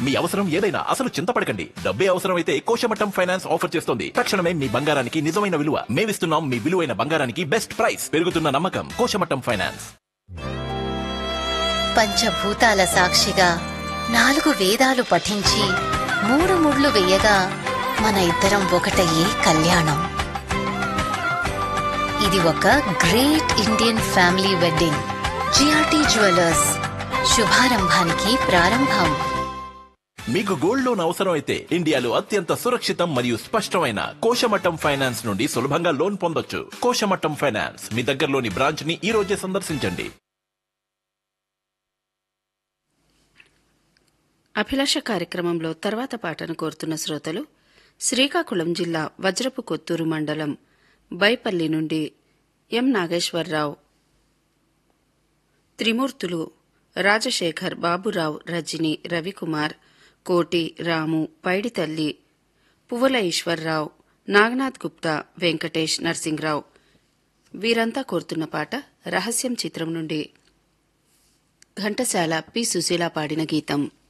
మీ అవసరం ఏదైనా అసలు చింతపడకండి డబ్బే అవసరమైతే కోశమట్టం ఫైనాన్స్ ఆఫర్ చేస్తోంది తక్షణమే మీ బంగారానికి నిజమైన విలువ మేమిస్తున్నాం మీ విలువైన బంగారానికి బెస్ట్ ప్రైస్ పెరుగుతున్న నమ్మకం కోశమట్టం ఫైనాన్స్ పంచభూతాల సాక్షిగా నాలుగు వేదాలు పఠించి మూడు ముళ్ళు వేయగా మన ఇద్దరం ఒకటయ్యే కళ్యాణం ఇది ఒక great Indian family wedding GRT jewellers శుభారంభానికి ప్రారంభం మీకు గోల్డ్ లోన్ అవసరం అయితే ఇండియాలో అత్యంత సురక్షితం మరియు స్పష్టమైన కోశమట్టం ఫైనాన్స్ నుండి సులభంగా లోన్ పొందొచ్చు కోశమట్టం ఫైనాన్స్ మీ దగ్గరలోని బ్రాంచ్ ని ఈ రోజే సందర్శించండి అభిలాష కార్యక్రమంలో తర్వాత పాటను కోరుతున్న శ్రోతలు శ్రీకాకుళం జిల్లా వజ్రపు కొత్తూరు మండలం బైపల్లి నుండి ఎం నాగేశ్వరరావు త్రిమూర్తులు రాజశేఖర్ బాబురావు రజని రవికుమార్ కోటి రాము పైడితల్లి పువ్వుల ఈశ్వర్రావు నాగనాథ్ గుప్తా వెంకటేష్ నర్సింగ్రావు వీరంతా కోరుతున్న పాట రహస్యం చిత్రం నుండి ఘంటసాల పి సుశీల పాడిన గీతం